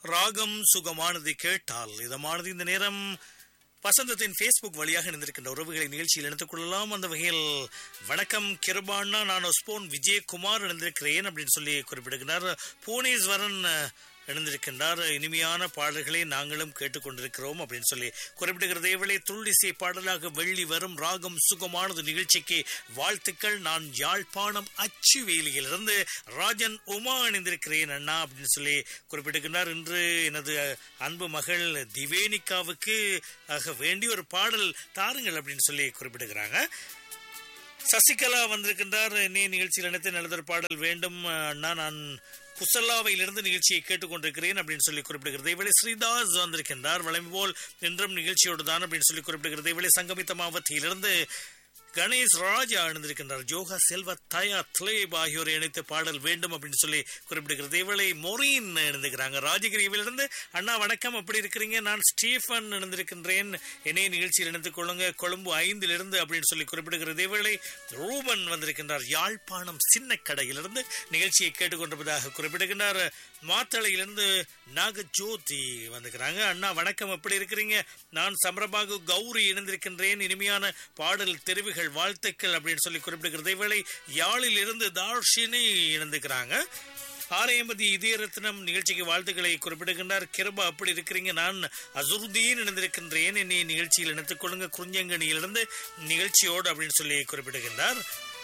ராகம் சுகமானது கேட்டால் இதமானது இந்த நேரம் வசந்தத்தின் ஃபேஸ்புக் வழியாக இணைந்திருக்கின்ற உறவுகளை நிகழ்ச்சியில் இணைத்துக் கொள்ளலாம் அந்த வகையில் வணக்கம் கிருபாண்ணா நான் ஒஸ்போன் விஜயகுமார் இணைந்திருக்கிறேன் அப்படின்னு சொல்லி குறிப்பிடுகிறார் புவனேஸ்வரன் இணைந்திருக்கின்றார் இனிமையான பாடல்களை நாங்களும் கேட்டுக்கொண்டிருக்கிறோம் அப்படின்னு சொல்லி குறிப்பிடுகிறது இவளை துள்ளிசை பாடலாக வெள்ளி வரும் ராகம் சுகமானது நிகழ்ச்சிக்கு வாழ்த்துக்கள் நான் யாழ்ப்பாணம் அச்சு வேலியிலிருந்து ராஜன் உமா இணைந்திருக்கிறேன் அண்ணா அப்படின்னு சொல்லி குறிப்பிடுகின்றார் இன்று எனது அன்பு மகள் திவேனிகாவுக்கு ஆக வேண்டிய ஒரு பாடல் தாருங்கள் அப்படின்னு சொல்லி குறிப்பிடுகிறாங்க சசிகலா வந்திருக்கின்றார் நீ நிகழ்ச்சியில் இணைத்து நல்லதொரு பாடல் வேண்டும் அண்ணா நான் புசல்லாவையிலிருந்து நிகழ்ச்சியை கேட்டுக்கொண்டிருக்கிறேன் அப்படின்னு சொல்லி குறிப்பிடுகிறது இவளை ஸ்ரீதாஸ் வந்திருக்கின்றார் வளமை போல் இன்றும் நிகழ்ச்சியோடு தான் அப்படின்னு சொல்லி குறிப்பிடுகிறது இவளை சங்கமித்த மாவட்டத்திலிருந்து கணேஷ் ராஜா அணிந்திருக்கின்றார் ஜோகா செல்வ தயா த்லேப் ஆகியோரை இணைத்து பாடல் வேண்டும் அப்படின்னு சொல்லி குறிப்பிடுகிறது இவளை மொரீன் இணைந்திருக்கிறாங்க ராஜகிரியிலிருந்து அண்ணா வணக்கம் அப்படி இருக்கிறீங்க நான் ஸ்டீஃபன் இணைந்திருக்கின்றேன் என்னை நிகழ்ச்சியில் இணைத்துக் கொள்ளுங்க கொழும்பு ஐந்திலிருந்து அப்படின்னு சொல்லி குறிப்பிடுகிறது இவளை ரூபன் வந்திருக்கின்றார் யாழ்ப்பாணம் சின்ன கடையிலிருந்து நிகழ்ச்சியை கேட்டுக்கொண்டிருப்பதாக குறிப்பிடுகின்றார் மாத்தளையிலிருந்து நாகஜோதி வந்திருக்கிறாங்க அண்ணா வணக்கம் எப்படி இருக்கிறீங்க நான் சமரபாகு கௌரி இணைந்திருக்கின்றேன் இனிமையான பாடல் தெரிவுகள் வாழ்த்துக்கள் அப்படின்னு சொல்லி குறிப்பிடுகிறது இவளை யாழில் இருந்து தார்ஷினி இணைந்துக்கிறாங்க ஆலயம்பதி இதயரத்னம் நிகழ்ச்சிக்கு வாழ்த்துக்களை குறிப்பிடுகின்றார் கிருபா அப்படி இருக்கிறீங்க நான் அசுருதீன் இணைந்திருக்கின்றேன் என்னை நிகழ்ச்சியில் இணைத்துக் கொள்ளுங்க குறிஞ்சங்கனியிலிருந்து நிகழ்ச்சியோடு அப்படின்னு சொல்லி குறிப்பிடுகின்றார்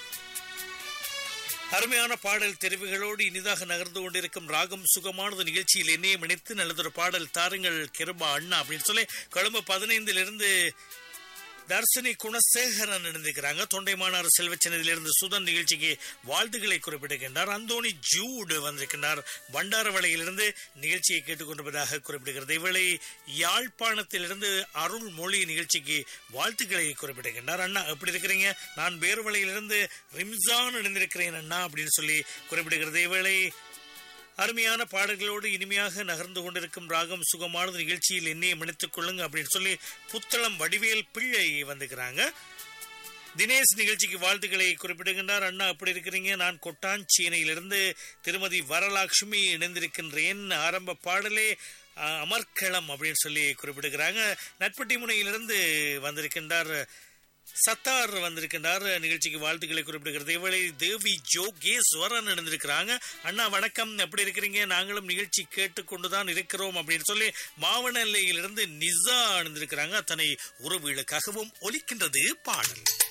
அருமையான பாடல் தெரிவுகளோடு இனிதாக நகர்ந்து கொண்டிருக்கும் ராகம் சுகமானது நிகழ்ச்சியில் என்னையும் இணைத்து நல்லதொரு பாடல் தாருங்கள் கிருபா அண்ணா அப்படின்னு சொல்லி கொழும்பு பதினைந்திலிருந்து தர்சினி குணசேகரன் இணைந்திருக்கிறாங்க தொண்டைமானார் செல்வச்சனதிலிருந்து சுதன் நிகழ்ச்சிக்கு வாழ்த்துக்களை குறிப்பிடுகின்றார் அந்தோனி ஜூடு வந்திருக்கின்றார் பண்டாரவளையிலிருந்து நிகழ்ச்சியை கேட்டுக்கொண்டிருப்பதாக குறிப்பிடுகிறது இவளை யாழ்ப்பாணத்திலிருந்து அருள்மொழி நிகழ்ச்சிக்கு வாழ்த்துக்களை குறிப்பிடுகின்றார் அண்ணா எப்படி இருக்கிறீங்க நான் பேருவளையிலிருந்து ரிம்சான் இணைந்திருக்கிறேன் அண்ணா அப்படின்னு சொல்லி குறிப்பிடுகிறது இவளை அருமையான பாடல்களோடு இனிமையாக நகர்ந்து கொண்டிருக்கும் ராகம் சுகமானது நிகழ்ச்சியில் என்னையை மன்னித்துக் கொள்ளுங்க அப்படின்னு சொல்லி புத்தளம் வடிவேல் பிள்ளை வந்துக்கிறாங்க தினேஷ் நிகழ்ச்சிக்கு வாழ்த்துக்களை குறிப்பிடுகின்றார் அண்ணா அப்படி இருக்கிறீங்க நான் கொட்டாஞ்சீனையிலிருந்து திருமதி வரலாட்சுமி இணைந்திருக்கின்றேன் ஆரம்ப பாடலே அமர்க்களம் அப்படின்னு சொல்லி குறிப்பிடுகிறாங்க நட்பட்டி முனையிலிருந்து வந்திருக்கின்றார் சத்தார் வந்திருக்கின்றார் நிகழ்ச்சிக்கு வாழ்த்துக்களை குறிப்பிடுகிறது இவளை தேவி ஜோகேஸ்வரன் இணைந்திருக்கிறாங்க அண்ணா வணக்கம் எப்படி இருக்கிறீங்க நாங்களும் நிகழ்ச்சி கேட்டுக்கொண்டுதான் இருக்கிறோம் அப்படின்னு சொல்லி மாவனல்லையிலிருந்து நிசா அணிந்திருக்கிறாங்க அத்தனை உறவுகளுக்காகவும் ஒலிக்கின்றது பாடல்